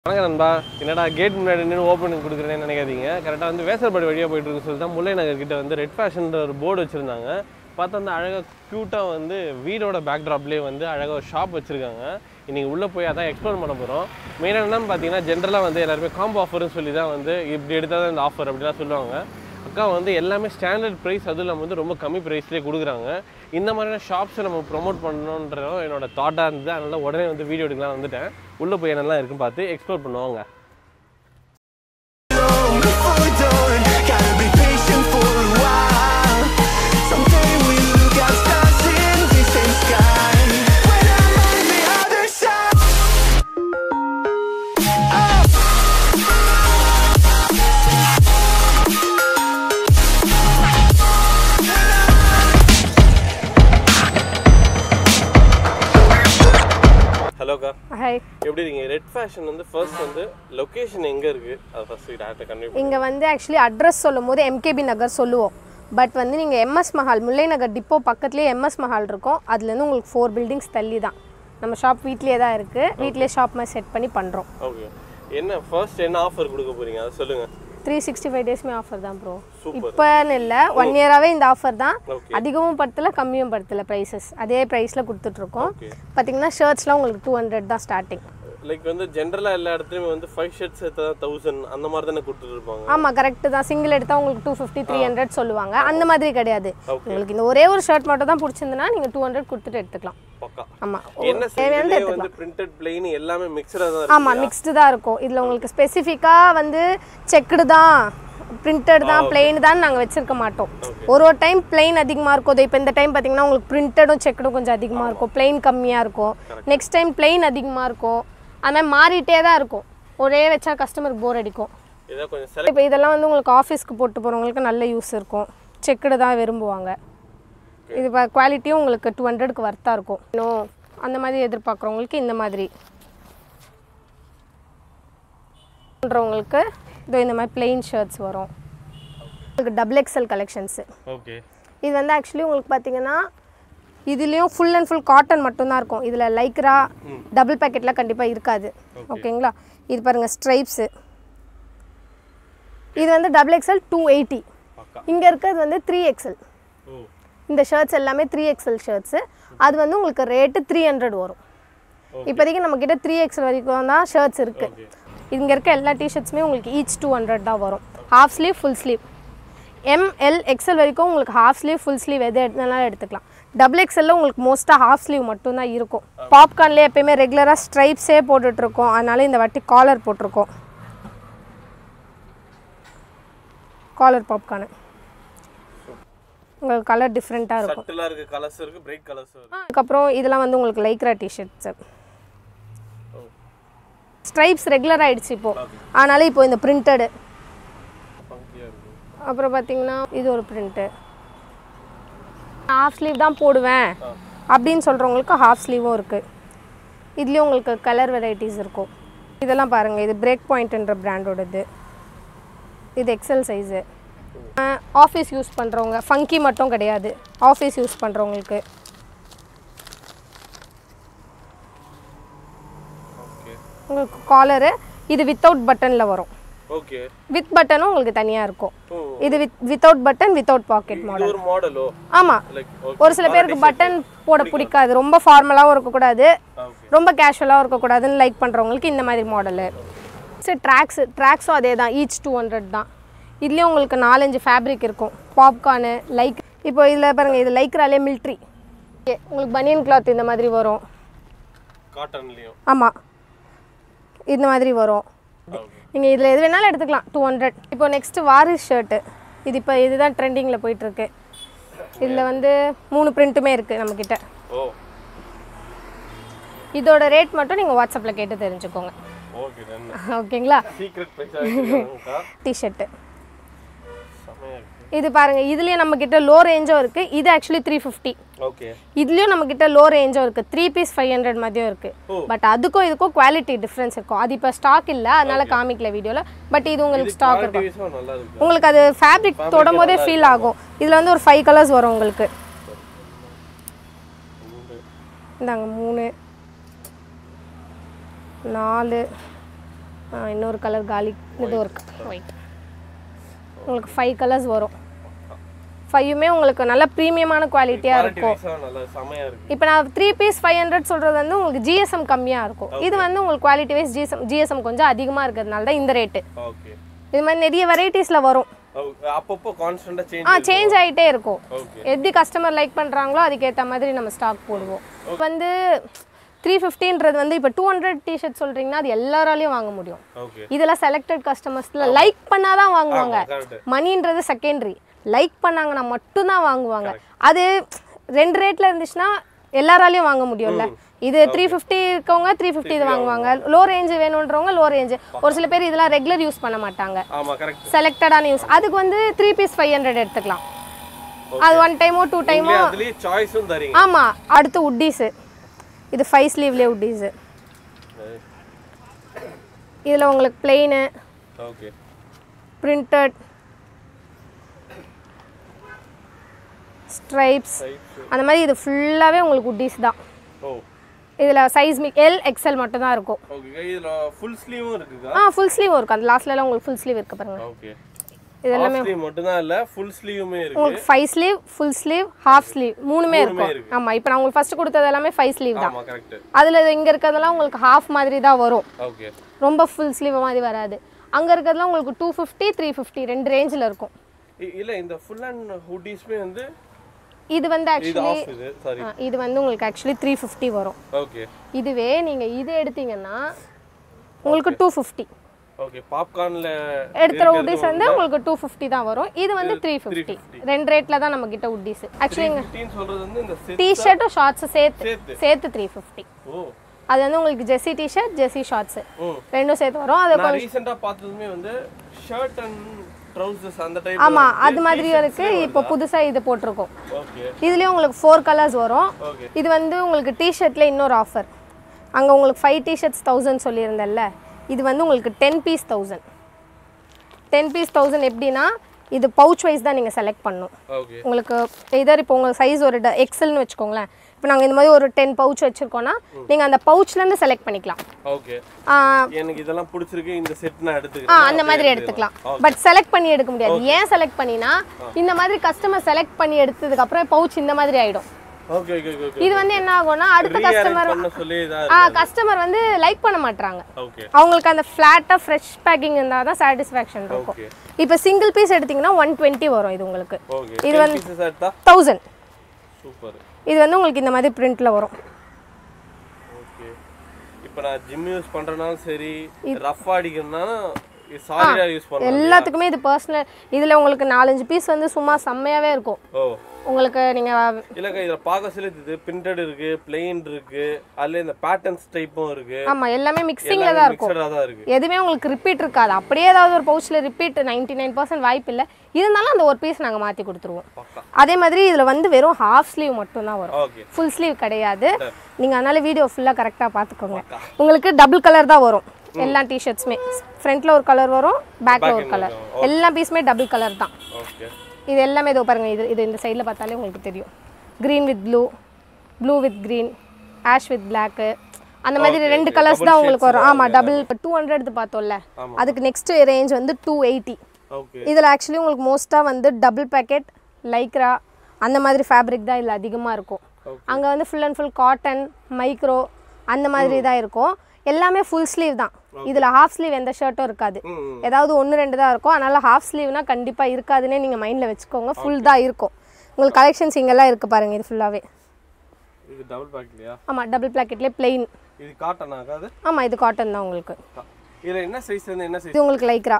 வணக்கம் நண்பா என்னடா கேட் முன்னாடி நின்று ஓப்பன் கொடுக்குறேன்னு நினைக்காதீங்க கரெக்டாக வந்து வேசல்பாடி வழியாக போயிட்டு இருக்கு சொல்லி தான் முல்லை நகர் கிட்ட வந்து ரெட் ஃபேஷன்ற ஒரு போர்டு வச்சுருந்தாங்க பார்த்தா வந்து அழகாக க்யூட்டாக வந்து வீடோட பேக்ட்ராப்லேயே வந்து அழகாக ஒரு ஷாப் வச்சுருக்காங்க இன்றைக்கி உள்ளே போய் அதான் எக்ஸ்ப்ளோர் பண்ண போகிறோம் மெயினாக என்னன்னு பார்த்தீங்கன்னா ஜென்ரலாக வந்து எல்லாருமே காம்போ ஆஃபர்னு சொல்லி தான் வந்து இப்படி எடுத்தால் தான் இந்த ஆஃபர் அப்படிலாம் சொல்லுவாங்க அக்கா வந்து எல்லாமே ஸ்டாண்டர்ட் ப்ரைஸ் அதுவும் இல்லாமல் வந்து ரொம்ப கம்மி ப்ரைஸ்லேயே கொடுக்குறாங்க இந்த மாதிரியான ஷாப்ஸை நம்ம ப்ரோமோட் பண்ணணுன்றதும் என்னோட தாட்டாக இருந்தது அதனால உடனே வந்து வீடியோ எடுக்கலாம் வந்துட்டேன் உள்ளே போய் என்னெல்லாம் இருக்குன்னு பார்த்து எக்ஸ்ப்ளோர் பண்ணுவாங்க before we done. Gotta be patient for a while. Someday we'll look at stars in the same sky. When I'm on the other side. ஹலோக்கா ஹாய் எப்படி இருக்கீங்க ரெட் ஃபேஷன் வந்து ஃபர்ஸ்ட் வந்து லொகேஷன் எங்கே இருக்குது அதை ஃபர்ஸ்ட் டேரக்டாக கன்வே இங்கே வந்து ஆக்சுவலி அட்ரஸ் சொல்லும் போது எம்கேபி நகர் சொல்லுவோம் பட் வந்து நீங்கள் எம்எஸ் மஹால் முல்லை நகர் டிப்போ பக்கத்துலேயே எம்எஸ் மஹால் இருக்கும் அதுலேருந்து உங்களுக்கு ஃபோர் பில்டிங்ஸ் தள்ளி தான் நம்ம ஷாப் வீட்லேயே தான் இருக்குது வீட்லேயே ஷாப் மாதிரி செட் பண்ணி பண்ணுறோம் ஓகே என்ன ஃபர்ஸ்ட் என்ன ஆஃபர் கொடுக்க போறீங்க அதை சொல்லுங்கள் த்ரீ சிக்ஸ்டி ஃபைவ் டேஸ்மே ஆஃபர் தான் ப்ரோ Super. இப்போன்னு இல்லை ஒன் இயராகவே இந்த ஆஃபர் தான் Okay. அதிகமும் படுத்தல கம்மியும் படுத்தல ப்ரைஸஸ் அதே ப்ரைஸில் கொடுத்துட்ருக்கோம் Okay. பார்த்தீங்கன்னா ஷர்ட்ஸ்லாம் உங்களுக்கு டூ ஹண்ட்ரட் தான் ஸ்டார்டிங் லைக் வந்து ஜென்ரலாக எல்லா இடத்துலையுமே வந்து ஃபைவ் ஷர்ட்ஸ் எடுத்தா தௌசண்ட் அந்த மாதிரி தானே கொடுத்துட்டு இருப்பாங்க ஆமாம் கரெக்டு தான் சிங்கிள் எடுத்தால் உங்களுக்கு டூ ஃபிஃப்டி த்ரீ ஹண்ட்ரட் சொல்லுவாங்க அந்த மாதிரி கிடையாது உங்களுக்கு இந்த ஒரே ஒரு ஷர்ட் மட்டும் தான் பிடிச்சிருந்துன்னா நீங்கள் டூ ஹண்ட்ரட் கொடுத்துட்டு எடுத்துக்கலாம் பக்கா ஆமாம் என்ன தேவையானது இதுலயே எடுத்துக்கலாம் வந்து பிரிண்டட் பிளெயின் எல்லாமே மிக்சடாக தான் இருக்கு ஆமாம் மிக்ஸ்டு தான் இருக்கும் இதில் உங்களுக்கு ஸ்பெசிஃபிக்காக வந்து செக்குடு தான் பிரிண்டட் தான் பிளெயின் தான் நாங்கள் வச்சிருக்க மாட்டோம் ஒரு ஒரு டைம் பிளெயின் அதிகமாக இருக்கும் இப்போ இந்த டைம் பார்த்தீங்கன்னா உங்களுக்கு பிரிண்டடும் செக்குடும் கொஞ்சம் அதிகமாக இருக்கும் பிளெயின் கம்மியாக இருக்கும் நெக்ஸ்ட் டைம் பிளெயின் அதிகமாக இருக்கும் அது மாதிரி மாறிட்டே தான் இருக்கும் ஒரே வச்சா கஸ்டமருக்கு போர் அடிக்கும் இதான் கொஞ்சம் செலக்ட் இப்போ இதெல்லாம் வந்து உங்களுக்கு ஆஃபீஸ்க்கு போட்டு போகிறவங்களுக்கு நல்ல யூஸ் இருக்கும் செக்குடு தான் விரும்புவாங்க இது குவாலிட்டியும் உங்களுக்கு டூ ஹண்ட்ரடுக்கு வர்த்தாக இருக்கும் இன்னும் அந்த மாதிரி எதிர்பார்க்குறவங்களுக்கு இந்த மாதிரி பண்ணுறவங்களுக்கு இதோ இந்த மாதிரி பிளெயின் ஷர்ட்ஸ் வரும் உங்களுக்கு டபுள் எக்ஸல் கலெக்ஷன்ஸு ஓகே இது வந்து ஆக்சுவலி உங்களுக்கு பார்த்தீங்கன்னா இதுலேயும் ஃபுல் அண்ட் ஃபுல் காட்டன் மட்டும்தான் இருக்கும் இதில் லைக்ரா டபுள் பேக்கெட்லாம் கண்டிப்பாக இருக்காது ஓகேங்களா இது பாருங்கள் ஸ்ட்ரைப்ஸு இது வந்து டபுள் எக்ஸல் டூ எயிட்டி பக்கா இங்கே இருக்கிறது வந்து த்ரீ எக்ஸல் ஓ இந்த ஷர்ட்ஸ் எல்லாமே த்ரீ எக்ஸல் ஷர்ட்ஸு அது வந்து உங்களுக்கு ரேட்டு த்ரீ ஹண்ட்ரட் வரும் இப்போதைக்கு நம்மக்கிட்ட த்ரீ எக்ஸல் வரைக்கும் தான் ஷர்ட்ஸ் இருக்குது இங்கே இருக்க எல்லா டிஷர்ட்ஸுமே உங்களுக்கு ஈச் டூ ஹண்ட்ரட் தான் வரும் half sleeve full sleeve M L XL வரைக்கும் உங்களுக்கு ஹாஃப் ஸ்லீவ் ஃபுல் ஸ்லீவ் எது எடுத்தாலும் எடுத்துக்கலாம் டபுள் எக்ஸலில் உங்களுக்கு மோஸ்ட்டாக ஹாஃப் ஸ்லீவ் மட்டும்தான் இருக்கும் பாப்கார்ன்லேயே எப்பயுமே ரெகுலராக ஸ்ட்ரைப்ஸே போட்டுட்ருக்கோம் அதனால இந்த வாட்டி காலர் போட்டிருக்கோம் காலர் பாப்கார்னு உங்களுக்கு கலர் டிஃப்ரெண்ட்டாக இருக்கும் சட்டிலாக இருக்கு கலர்ஸ் இருக்கு பிரைட் கலர்ஸ் இருக்கு அதுக்கப்புறம் இதெல்லாம் வந்து உங்களுக்கு லைக்ரா டிஷர்ட்ஸு ஸ்ட்ரைப்ஸ் ரெகுலர் ஆயிடுச்சு இப்போ அதனால இப்போ இந்த பிரிண்டடு ஃபங்கியாக இருக்கு அப்புறம் பார்த்தீங்கன்னா இது ஒரு பிரிண்ட்டு ஹாஃப் ஸ்லீவ் தான் போடுவேன் அப்படின்னு சொல்கிறவங்களுக்கு ஹாஃப் ஸ்லீவும் இருக்குது இதுலேயும் உங்களுக்கு கலர் வெரைட்டிஸ் இருக்கும் இதெல்லாம் பாருங்கள் இது பிரேக் பாயிண்ட்ன்ற பிராண்டோடது இது எக்ஸல் சைஸு ஆஃபீஸ் யூஸ் பண்ணுறவங்க ஃபங்கி மட்டும் கிடையாது ஆஃபீஸ் யூஸ் பண்ணுறவங்களுக்கு ஓகே உங்களுக்கு காலரு இது வித்தவுட் பட்டனில் வரும் ஓகே வித் பட்டனும் உங்களுக்கு தனியாக இருக்கும் ஓ இது with without button without pocket இது மாடல் ஒரு மாடலோ ஆமாம் லைக் ஒரு சில பேருக்கு பட்டன் போட பிடிக்காது ரொம்ப ஃபார்மலாகவும் இருக்கக்கூடாது ஓகே ரொம்ப கேஷுவலாகவும் இருக்கக்கூடாதுன்னு லைக் பண்ணுறவங்களுக்கு இந்த மாதிரி மாடலு சரி ட்ராக்ஸு ட்ராக்ஸும் அதே தான் ஈச் டூ ஹண்ட்ரட் தான் இதுலேயும் உங்களுக்கு நாலஞ்சு ஃபேப்ரிக் இருக்கும் பாப்கார்னு லைக் இப்போ இதில் பாருங்கள் இது லைக்ராலே மில்ட்ரி உங்களுக்கு பனியன் கிளாத் இந்த மாதிரி வரும் காட்டன்லேயும் ஆமாம் இந்த மாதிரி வரும் நீங்கள் இதில் எது வேணாலும் எடுத்துக்கலாம் டூ ஹண்ட்ரட் இப்போ நெக்ஸ்ட்டு வாரிஸ் ஷர்ட்டு இது இப்போ இதுதான் ட்ரெண்டிங்கில் போயிட்டுருக்கு இதில் வந்து மூணு பிரிண்ட்டுமே இருக்குது நம்மக்கிட்ட ஓ இதோட ரேட் மட்டும் நீங்கள் வாட்ஸ்அப்பில் கேட்டு தெரிஞ்சுக்கோங்க ஓகே டன் ஓகேங்களா சீக்ரெட் ப்ரைஸாக டிஷர்ட்டு செமையாக இருக்கு இது பாருங்கள் இதுலேயும் நம்மக்கிட்ட லோ ரேஞ்சும் இருக்குது இது ஆக்சுவலி த்ரீ ஃபிஃப்டி ஓகே இதுலேயும் நம்மக்கிட்ட லோ ரேஞ்சும் இருக்குது த்ரீ பீஸ் ஃபைவ் ஹண்ட்ரட் மாதிரியும் இருக்குது பட் அதுக்கும் இதுக்கும் குவாலிட்டி டிஃப்ரென்ஸ் இருக்கும் அது இப்போ ஸ்டாக் இல்லை அதனால காமிக்கல வீடியோவில் பட் இது உங்களுக்கு ஸ்டாக் இருக்கும் குவாலிட்டி வைஸும் நல்லா இருக்கு உங்களுக்கு அது ஃபேப்ரிக் தொடும் போதே ஃபீல் ஆகும் இதில் வந்து ஒரு ஃபைவ் கலர்ஸ் வரும் உங்களுக்கு இந்தாங்க மூணு நாலு இன்னொரு கலர் காலி இது ஒரு ஒயிட் உங்களுக்கு ஃபைவ் கலர்ஸ் வரும் ஃபைவுமே உங்களுக்கு நல்ல ப்ரீமியமான குவாலிட்டியாக குவாலிட்டி இருக்கும் வைஸாக நல்லா செமையாக இருக்கு இப்போ நான் த்ரீ பீஸ் ஃபைவ் ஹண்ட்ரட் சொல்கிறது வந்து உங்களுக்கு ஜிஎஸ்எம் கம்மியாக இருக்கும் இது வந்து உங்களுக்கு குவாலிட்டி வைஸ் ஜிஎஸ்எம் ஜிஎஸ்எம் கொஞ்சம் அதிகமாக இருக்கிறதுனால தான் இந்த ரேட்டு ஓகே இது மாதிரி நிறைய வெரைட்டிஸில் வரும் அப்பப்போ கான்ஸ்டன்ட்டாக சேஞ்ச் ஆ சேஞ்ச் ஆகிட்டே இருக்கும் ஓகே எப்படி கஸ்டமர் லைக் பண்ணுறாங்களோ அதுக்கேற்ற மாதிரி நம்ம ஸ்டாக் போடுவோம் வந்து த்ரீ ஃபிஃப்டின்றது வந்து இப்போ டூ ஹண்ட்ரட் டிஷர்ட் சொல்கிறீங்கன்னா அது எல்லாராலையும் வாங்க முடியும் ஓகே இதெல்லாம் செலக்டட் கஸ்டமர்ஸில் லைக் பண்ணாதான் வாங்குவாங்க கரெக்ட் மணின்றது செகண்டரி லைக் பண்ணாங்கன்னா மட்டும்தான் வாங்குவாங்க அது ரெண்டு ரேட்டில் இருந்துச்சுன்னா எல்லாராலையும் வாங்க முடியும்ல இது த்ரீ ஃபிஃப்டி இருக்கவங்க த்ரீ ஃபிஃப்டி இது வாங்குவாங்க லோ ரேஞ்சு வேணுன்றவங்க லோ ரேஞ்சு ஒரு சில பேர் இதெல்லாம் ரெகுலர் யூஸ் பண்ண மாட்டாங்க ஆமாம் கரெக்ட் செலக்டடான யூஸ் அதுக்கு வந்து த்ரீ பீஸ் ஃபைவ் ஹண்ட்ரட் எடுத்துக்கலாம் அது ஒன் டைமோ டூ டைமோ நீங்களே அதுலேயே சாய்ஸும் தரீங்க ஆமாம் அடுத்து உட்டீஸு இது ஃபைவ் ஸ்லீவ்லேயே உட்டீஸு இதில் உங்களுக்கு பிளெயினு ஓகே பிரிண்டட் ஸ்ட்ரைப்ஸ் அந்த மாதிரி இது ஃபுல்லாகவே உங்களுக்கு உட்டீஸ் தான் ஓ இதில் சைஸ் மிக் எல் எக்ஸ்எல் மட்டும் தான் இருக்கும் ஓகே இதில் ஃபுல் ஸ்லீவும் இருக்குதா ஆ ஃபுல் ஸ்லீவ் இருக்கும் அது லாஸ்ட்லலாம் உங்களுக்கு ஃபுல் ஸ்லீவ் இருக்கு பாருங்க ஓகே இது ஹாஃப் ஸ்லீவ் மட்டும்தான் இல்லை ஃபுல் ஸ்லீவுமே இருக்கு உங்களுக்கு five sleeve full sleeve half sleeve மூணுமே இருக்கும் இருக்கு. ஆமாம் இப்போ நான் உங்களுக்கு ஃபர்ஸ்ட் கொடுத்தது எல்லாமே ஃபைவ் ஸ்லீவ் தான் ஆமாம் கரெக்ட் அதில் இங்கே இருக்கிறதெல்லாம் உங்களுக்கு ஹாஃப் மாதிரி தான் வரும் ஓகே ரொம்ப ஃபுல் ஸ்லீவ் மாதிரி வராது அங்கே இருக்கிறதுலாம் உங்களுக்கு டூ ஃபிஃப்டி த்ரீ ஃபிஃப்டி ரெண்டு ரேஞ்சில் இருக்கும் இல்லை இந்த ஃபுல் அண்ட் ஹுட்டீஸ்மே வந்து இது வந்து இது ஆக்சுவலி ஆஃப் இது சாரி இது வந்து உங்களுக்கு ஆக்சுவலி த்ரீ ஃபிஃப்டி வரும் ஓகே இதுவே நீங்கள் இது எடுத்தீங்கன்னா உங்களுக்கு டூ ஃபிஃப்டி ஓகே பாப்கார்னில் எடுக்கிற உட்டீஸ் வந்து உங்களுக்கு டூ ஃபிஃப்டி தான் வரும் இது வந்து த்ரீ ஃபிஃப்டி ரெண்டு ரேட்டில் தான் நம்ம கிட்ட உட்டீஸ் ஆக்சுவலி ஃபிஃப்டின்னு சொல்கிறது வந்து இந்த செட் டிஷர்ட்டும் ஷார்ட்ஸும் சேர்த்து சேர்த்து. சேர்த்து த்ரீ ஃபிஃப்டி ஓ அது வந்து உங்களுக்கு ஜெர்சி டிஷர்ட் ஜெர்சி ஷார்ட்ஸு ம் ரெண்டும் சேர்த்து வரும் அது நான் ரீசெண்டாக பார்த்ததுமே வந்து ஷர்ட் அண்ட் ட்ரௌசர்ஸ் அந்த டைப் ஆமாம் அது மாதிரியும் இருக்குது இப்போ புதுசாக இது போட்டிருக்கோம் ஓகே இதுலேயும் உங்களுக்கு ஃபோர் கலர்ஸ் வரும் ஓகே இது வந்து உங்களுக்கு டிஷர்ட்டில் இன்னொரு ஆஃபர் அங்கே உங்களுக்கு ஃபைவ் டிஷர்ட்ஸ் தௌசண்ட் சொல்லியிருந்தேன்ல இது வந்து உங்களுக்கு ten piece thousand ten piece thousand எப்படின்னா இது பவுச் வைஸ் தான் நீங்கள் செலக்ட் பண்ணணும் ஓகே உங்களுக்கு எதர் இப்போ உங்கள் சைஸ் ஒரு எக்ஸல்னு வச்சுக்கோங்களேன் இப்போ நாங்கள் இந்த மாதிரி ஒரு டென் பவுச் வச்சுருக்கோன்னா நீங்கள் அந்த பவுச்லேருந்து செலக்ட் பண்ணிக்கலாம் ஓகே ஆ, எனக்கு இதெல்லாம் பிடிச்சிருக்கு இந்த செட் நான் ஆ எடுத்துக்கிறேன் அந்த மாதிரி எடுத்துக்கலாம் பட் செலக்ட் பண்ணி எடுக்க முடியாது ஏன் செலக்ட் பண்ணினா இந்த மாதிரி கஸ்டமர் செலக்ட் பண்ணி எடுத்ததுக்கப்புறம் பவுச் இந்த மாதிரி ஆகிடும் ஓகே ஓகே ஓகே இது வந்து என்ன ஆகும்னா அடுத்த கஸ்டமர் பண்ண சொல்லி இதா ஆ கஸ்டமர் வந்து லைக் பண்ண மாட்றாங்க ஓகே அவங்களுக்கு அந்த ஃப்ளாட்டாக ஃப்ரெஷ் பேக்கிங் இருந்தால் தான் சாட்டிஸ்ஃபேக்ஷன் இருக்கும் ஓகே இப்போ சிங்கிள் பீஸ் எடுத்தீங்கன்னா ஒன் டுவெண்ட்டி வரும் இது உங்களுக்கு ஓகே இது இது வந்து- வந்து எடுத்தா தௌசண்ட் சூப்பர் இது வந்து உங்களுக்கு இந்த மாதிரி பிரிண்ட்ல வரும் ஓகே இப்போ நான் ஜிம் யூஸ் பண்றனாலும் சரி ரஃப் அடிக்கணும்னாலும் சாலிடா யூஸ் பண்ணலாம் எல்லாத்துக்குமே இது பர்சனல் இதில் உங்களுக்கு நாலஞ்சு பீஸ் வந்து சும்மா செம்மையாகவே இருக்கும் ஓ உங்களுக்கு நீங்கள் இல்லக்கா இதுல பார்க்க சொல்லி இது பிரிண்டட் இருக்கு பிளெயின் இருக்கு அதுல இந்த பேட்டர்ன்ஸ் டைப்பும் இருக்கு ஆமாம் எல்லாமே மிக்சிங்கில் தான் இருக்கும் மிக்சடா தான் இருக்கு எதுவுமே உங்களுக்கு ரிப்பீட் இருக்காது அப்படியே ஏதாவது ஒரு பவுச்சில் ரிப்பீட் நைன்டி நைன் பர்சன்ட் வாய்ப்பு இல்லை இருந்தாலும் அந்த ஒரு பீஸ் நாங்கள் மாற்றி கொடுத்துருவோம் பக்கா அதே மாதிரி இதில் வந்து வெறும் ஹாஃப் ஸ்லீவ் மட்டும்தான் வரும் ஓகே ஃபுல் ஸ்லீவ் கிடையாது நீங்கள் அதனால வீடியோ ஃபுல்லாக கரெக்டாக பார்த்துக்கோங்க உங்களுக்கு டபுள் கலர் தான் வரும் எல்லா டிஷர்ட்ஸுமே ஃப்ரண்ட்டில் ஒரு கலர் வரும் பேக்கில் ஒரு கலர் எல்லா பீஸுமே டபுள் கலர் தான் ஓகே இது எல்லாமே இதோ பாருங்க இது இது இந்த சைடில் பார்த்தாலே உங்களுக்கு தெரியும் green with blue blue with green ash with black அந்த மாதிரி ரெண்டு கலர்ஸ் தான் உங்களுக்கு வரும் ஆமாம் டபுள் இப்போ டூ ஹண்ட்ரட் பார்த்தோம்ல அதுக்கு நெக்ஸ்ட் ரேஞ்ச் வந்து டூ எயிட்டி ஓகே இதில் ஆக்சுவலி உங்களுக்கு மோஸ்ட்டாக வந்து டபுள் பேக்கெட் லைக்ரா அந்த மாதிரி ஃபேப்ரிக் தான் இதில் அதிகமாக இருக்கும் அங்கே வந்து full and full cotton micro அந்த மாதிரி தான் இருக்கும் எல்லாமே ஃபுல் ஸ்லீவ் தான் இதில் ஹாஃப் ஸ்லீவ் எந்த ஷர்ட்டும் இருக்காது ம் ஏதாவது ஒன்று ரெண்டு தான் இருக்கும் அதனால் ஹாஃப் ஸ்லீவ்னா கண்டிப்பாக இருக்காதுன்னே நீங்கள் மைண்டில் வச்சுக்கோங்க ஃபுல் தான் இருக்கும் உங்களுக்கு கலெக்ஷன்ஸ் இங்கெல்லாம் இருக்குது பாருங்கள் இது ஃபுல்லாகவே இது டபுள் பேக் இல்லையா ஆமாம் டபுள் பிளாக்கெட்லேயே plain இது காட்டன் ஆகாது ஆமாம் இது காட்டன் தான் உங்களுக்கு இதுல என்ன சைஸ் இருந்து என்ன சைஸ் இது உங்களுக்கு லைக்ரா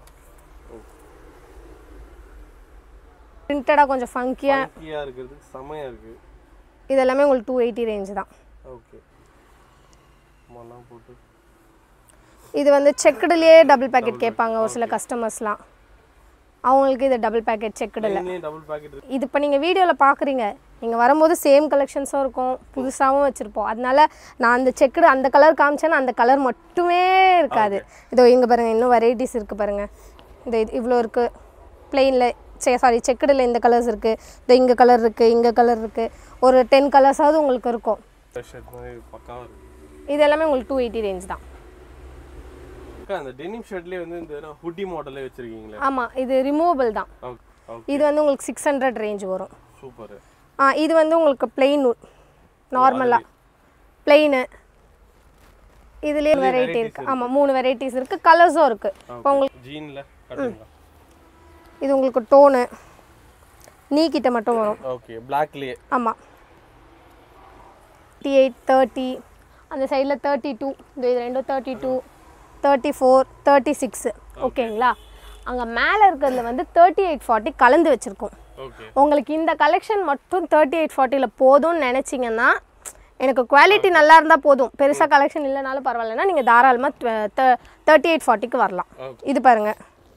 பிரிண்டடாக கொஞ்சம் ஃபங்கியாக ஃபங்கியா இருக்குது செமையா இருக்கு இது எல்லாமே உங்களுக்கு டூ எயிட்டி ரேஞ்ச் தான் ஓகே மண்ணாம் போட்டு இது வந்து செக்குடுலேயே டபுள் பேக்கெட் கேட்பாங்க ஒரு சில கஸ்டமர்ஸ்லாம் அவங்களுக்கு இது டபுள் பேக்கெட் செக்குடில் டபுள் பேக்கெட் இருக்கு இது இப்போ நீங்கள் வீடியோவில் பார்க்குறீங்க நீங்கள் வரும்போது சேம் கலெக்ஷன்ஸும் இருக்கும் புதுசாகவும் வச்சுருப்போம் அதனால நான் அந்த செக்குடு அந்த கலர் காமிச்சேன்னா அந்த கலர் மட்டுமே இருக்காது இதோ இங்கே பாருங்கள் இன்னும் வெரைட்டிஸ் இருக்குது பாருங்கள் இந்த இது இவ்வளோ இருக்குது பிளெயினில் சே சாரி செக்குடில் இந்த கலர்ஸ் இருக்குது இந்த இங்கே கலர் இருக்குது இங்கே கலர் இருக்குது ஒரு டென் கலர்ஸாவது உங்களுக்கு இருக்கும் ஷர்ட் மாதிரி பக்காவா இருக்கு இது எல்லாமே உங்களுக்கு டூ எயிட்டி ரேஞ்ச் தான் அக்கா அந்த டெனிம் ஷர்ட்லேயே வந்து இந்த ஹுட்டி மாடலே வச்சிருக்கீங்களே ஆமாம் இது ரிமூவபிள் தான் ஓகே ஓகே இது வந்து உங்களுக்கு சிக்ஸ் ஹண்ட்ரட் ரேஞ்ச் வரும் சூப்பர் ஆ இது வந்து உங்களுக்கு பிளெயின் நார்மலாக பிளெயின் இதுலேயே வெரைட்டி இருக்குது ஆமாம் மூணு வெரைட்டிஸ் இருக்குது கலர்ஸும் இருக்குது இப்போ உங்களுக்கு ஜீனில் கட்டுங்களா இது உங்களுக்கு டோனு நீ கிட்ட மட்டும் வரும் ஓகே பிளாக்லேயே ஆமாம் தேர்ட்டி எயிட் தேர்ட்டி அந்த சைடில் தேர்ட்டி டூ இந்த இது ரெண்டும் thirty two thirty four thirty six ஓகேங்களா அங்கே மேலே இருக்கிறதுல வந்து தேர்ட்டி எயிட் ஃபார்ட்டி கலந்து வச்சுருக்கோம் ஓகே உங்களுக்கு இந்த கலெக்ஷன் மட்டும் தேர்ட்டி எயிட் ஃபார்ட்டியில் போதும்னு நினச்சிங்கன்னா எனக்கு குவாலிட்டி நல்லா இருந்தால் போதும் பெருசாக கலெக்ஷன் இல்லைனாலும் பரவாயில்லன்னா நீங்கள் தாராளமாக தேர்ட்டி எயிட் ஃபார்ட்டிக்கு வரலாம் Okay. இது பாருங்கள்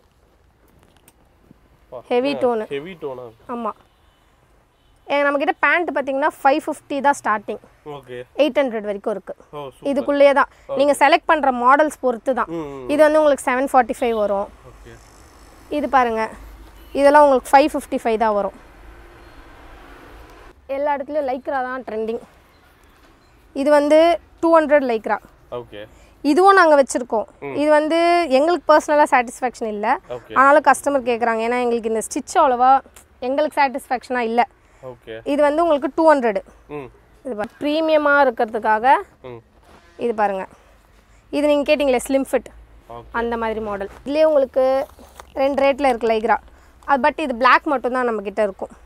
ஹெவி டோனு ஹெவி டோனா ஆமாம் நம்மக்கிட்ட பேண்ட் பார்த்தீங்கன்னா ஃபைவ் ஃபிஃப்டி தான் ஸ்டார்டிங் ஓகே எயிட் ஹண்ட்ரட் வரைக்கும் இருக்குது ஓ இதுக்குள்ளேயே தான் நீங்கள் செலக்ட் பண்ணுற மாடல்ஸ் பொறுத்து தான் ம் இது வந்து உங்களுக்கு செவன் ஃபார்ட்டி ஃபைவ் வரும் ஓகே இது பாருங்கள் இதெல்லாம் உங்களுக்கு ஃபைவ் ஃபிஃப்டி ஃபைவ் தான் வரும் எல்லா இடத்துலையும் லைக்ரா தான் ட்ரெண்டிங் இது வந்து டூ ஹண்ட்ரட் லைக்ரா ஓகே இதுவும் நாங்கள் வச்சுருக்கோம் இது வந்து எங்களுக்கு பர்சனலாக சாட்டிஸ்ஃபேக்ஷன் இல்லை ஓகே ஆனாலும் கஸ்டமர் கேட்குறாங்க ஏன்னா எங்களுக்கு இந்த ஸ்டிச் அவ்வளோவா எங்களுக்கு சாட்டிஸ்ஃபேக்ஷனாக இல்லை ஓகே இது வந்து உங்களுக்கு டூ ஹண்ட்ரடு ம் இது ப்ரீமியமாக இருக்கிறதுக்காக ம் இது பாருங்கள் இது நீங்கள் கேட்டிங்களே ஸ்லிம் ஃபிட் ஓகே அந்த மாதிரி மாடல் இதுலேயே உங்களுக்கு ரெண்டு ரேட்டில் இருக்குது லைக்ரா அது பட் இது பிளாக் மட்டும்தான் நம்மக்கிட்ட இருக்கும்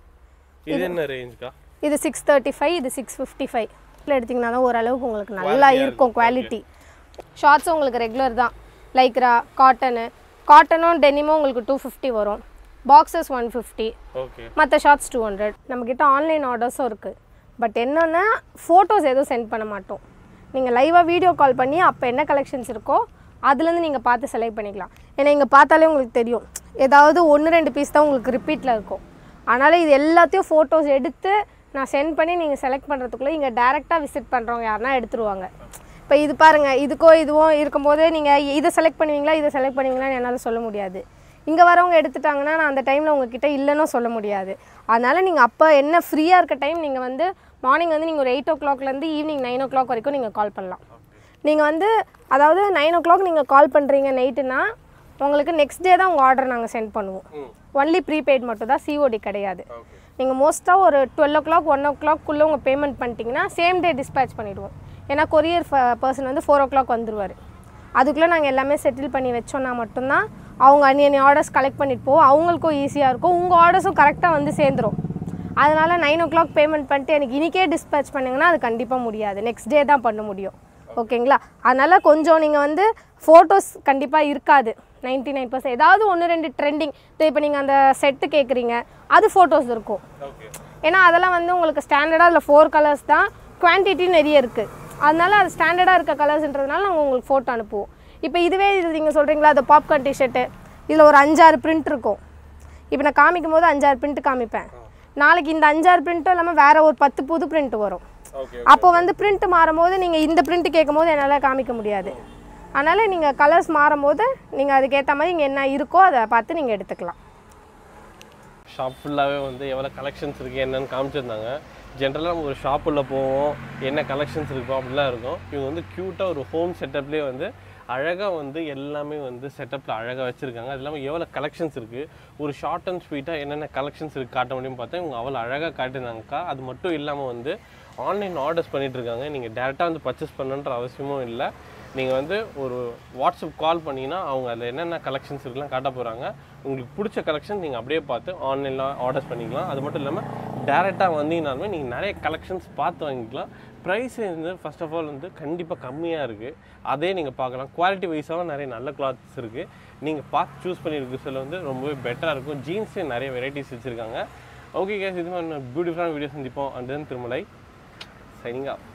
இது என்ன ரேஞ்ச்க்கா இது சிக்ஸ் தேர்ட்டி ஃபைவ் இது சிக்ஸ் ஃபிஃப்டி ஃபைவ் எடுத்திங்கன்னா தான் ஓரளவுக்கு உங்களுக்கு நல்லா இருக்கும் குவாலிட்டி ஷார்ட்ஸும் உங்களுக்கு ரெகுலர் தான் லைக்ரா காட்டனு காட்டனும் டெனிமும் உங்களுக்கு டூ ஃபிஃப்டி வரும் பாக்ஸஸ் ஒன் ஃபிஃப்டி ஓகே மற்ற ஷார்ட்ஸ் டூ ஹண்ட்ரட் நம்மக்கிட்ட ஆன்லைன் ஆர்டர்ஸும் இருக்குது பட் என்னென்னா ஃபோட்டோஸ் எதுவும் சென்ட் பண்ண மாட்டோம் நீங்கள் லைவாக வீடியோ கால் பண்ணி அப்போ என்ன கலெக்ஷன்ஸ் இருக்கோ அதுலேருந்து நீங்கள் பார்த்து செலக்ட் பண்ணிக்கலாம் ஏன்னா இங்கே பார்த்தாலே உங்களுக்கு தெரியும் ஏதாவது ஒன்று ரெண்டு பீஸ் தான் உங்களுக்கு ரிப்பீட்டில் இருக்கும் அதனால் இது எல்லாத்தையும் ஃபோட்டோஸ் எடுத்து நான் சென்ட் பண்ணி நீங்கள் செலக்ட் பண்ணுறதுக்குள்ளே இங்கே டேரெக்டாக விசிட் பண்ணுறவங்க யாருன்னா எடுத்துருவாங்க இப்போ இது பாருங்கள் இதுக்கோ இதுவும் இருக்கும்போது நீங்கள் இதை செலக்ட் பண்ணுவீங்களா இதை செலக்ட் பண்ணுவீங்களான்னு என்னால் சொல்ல முடியாது இங்கே வரவங்க எடுத்துட்டாங்கன்னா நான் அந்த டைமில் உங்ககிட்ட இல்லைன்னு சொல்ல முடியாது அதனால் நீங்கள் அப்போ என்ன ஃப்ரீயாக இருக்க டைம் நீங்கள் வந்து மார்னிங் வந்து நீங்கள் ஒரு எயிட் ஓ கிளாக்லேருந்து ஈவினிங் நைன் ஓ கிளாக் வரைக்கும் நீங்கள் கால் பண்ணலாம் நீங்கள் வந்து அதாவது நைன் ஓ கிளாக் நீங்கள் கால் பண்ணுறீங்க நைட்டுனா உங்களுக்கு நெக்ஸ்ட் டே தான் உங்கள் ஆர்டர் நாங்கள் சென்ட் பண்ணுவோம் ஒன்லி ப்ரீபெய்ட் மட்டும் தான் சிஓடி கிடையாது ஓகே நீங்கள் மோஸ்ட்டாக ஒரு டுவெல் ஓ கிளாக் ஒன் ஓ கிளாக்குள்ளே உங்கள் பேமெண்ட் பண்ணிட்டீங்கன்னா சேம் டே டிஸ்பேச் பண்ணிவிடுவோம் ஏன்னா கொரியர் பர்சன் வந்து ஃபோர் ஓ கிளாக் வந்துருவார் அதுக்குள்ளே நாங்கள் எல்லாமே செட்டில் பண்ணி வச்சோன்னா மட்டும்தான் அவங்க அன்னி அன்னி ஆர்டர்ஸ் கலெக்ட் பண்ணிட்டு போவோம் அவங்களுக்கும் ஈஸியாக இருக்கும் உங்கள் ஆர்டர்ஸும் கரெக்டாக வந்து சேர்ந்துரும் அதனால் நைன் ஓ கிளாக் பேமெண்ட் பண்ணிட்டு எனக்கு இன்றைக்கே டிஸ்பேச் பண்ணிங்கன்னா அது கண்டிப்பாக முடியாது நெக்ஸ்ட் டே தான் பண்ண முடியும் ஓகேங்களா அதனால் கொஞ்சம் நீங்கள் வந்து ஃபோட்டோஸ் கண்டிப்பாக இருக்காது நைன்ட்டி நைன் பர்சன்ட் ஏதாவது ஒன்று ரெண்டு ட்ரெண்டிங் இப்போ நீங்கள் அந்த செட்டு கேட்குறீங்க அது ஃபோட்டோஸ் இருக்கும் ஓகே ஏன்னா அதெல்லாம் வந்து உங்களுக்கு ஸ்டாண்டர்டாக அதில் ஃபோர் கலர்ஸ் தான் குவான்டிட்டி நிறைய இருக்குது அதனால அது ஸ்டாண்டர்டாக இருக்க கலர்ஸ்ன்றதுனால நாங்கள் உங்களுக்கு ஃபோட்டோ அனுப்புவோம் இப்போ இதுவே இது நீங்கள் சொல்கிறீங்களா அது பாப்கார்ன் டிஷர்ட்டு இதில் ஒரு அஞ்சாறு பிரிண்ட் இருக்கும் இப்போ நான் காமிக்கும் போது அஞ்சாறு பிரிண்ட் காமிப்பேன் நாளைக்கு இந்த அஞ்சாறு பிரிண்ட்டும் இல்லாமல் வேறு ஒரு பத்து புது பிரிண்ட் வரும் ஓகே அப்போ வந்து பிரிண்ட் மாறும்போது நீங்கள் இந்த பிரிண்ட் கேட்கும் போது என்னால் காமிக்க முடியாது அதனால் நீங்கள் கலர்ஸ் மாறும்போது நீங்கள் அதுக்கேற்ற மாதிரி இங்கே என்ன இருக்கோ அதை பார்த்து நீங்கள் எடுத்துக்கலாம் ஷாப் ஃபுல்லாகவே வந்து எவ்வளோ கலெக்ஷன்ஸ் இருக்குது என்னன்னு காமிச்சிருந்தாங்க ஜென்ரலாக நம்ம ஒரு ஷாப்புள்ள போவோம் என்ன கலெக்ஷன்ஸ் இருக்கோ அப்படிலாம் இருக்கும் இவங்க வந்து க்யூட்டாக ஒரு ஹோம் செட்டப்லேயே வந்து அழகாக வந்து எல்லாமே வந்து செட்டப்பில் அழகாக வச்சுருக்காங்க அது இல்லாமல் எவ்வளோ கலெக்ஷன்ஸ் இருக்குது ஒரு ஷார்ட் அண்ட் ஸ்வீட்டாக என்னென்ன கலெக்ஷன்ஸ் இருக்குது காட்ட முடியும்னு பார்த்தா இவங்க அவ்வளோ அழகாக காட்டியிருந்தாங்கக்கா அது மட்டும் இல்லாமல் வந்து ஆன்லைன் ஆர்டர்ஸ் பண்ணிட்டு இருக்காங்க நீங்கள் டேரெக்டாக வந்து பர்ச்சேஸ் பண்ணணுன்ற அவசியமும் இல்லை நீங்கள் வந்து ஒரு வாட்ஸ்அப் கால் பண்ணீங்கன்னா அவங்க அதில் என்னென்ன கலெக்ஷன்ஸ் இருக்குலாம் காட்ட போகிறாங்க உங்களுக்கு பிடிச்ச கலெக்ஷன் நீங்கள் அப்படியே பார்த்து ஆன்லைனில் ஆர்டர்ஸ் பண்ணிக்கலாம் அது மட்டும் இல்லாமல் டேரெக்டாக வந்தீங்கனாலுமே நீங்கள் நிறைய கலெக்ஷன்ஸ் பார்த்து வாங்கிக்கலாம் ப்ரைஸ் வந்து ஃபர்ஸ்ட் ஆஃப் ஆல் வந்து கண்டிப்பாக கம்மியாக இருக்குது அதே நீங்கள் பார்க்கலாம் குவாலிட்டி வைஸாகவும் நிறைய நல்ல கிளாத்ஸ் இருக்குது நீங்கள் பார்த்து சூஸ் பண்ணியிருக்க சொல்ல வந்து ரொம்பவே பெட்டராக இருக்கும் ஜீன்ஸே நிறைய வெரைட்டிஸ் வச்சுருக்காங்க ஓகே கேஸ் இது மாதிரி பியூட்டிஃபுல்லான வீடியோ சந்திப்போம் and then Thirumalai signing of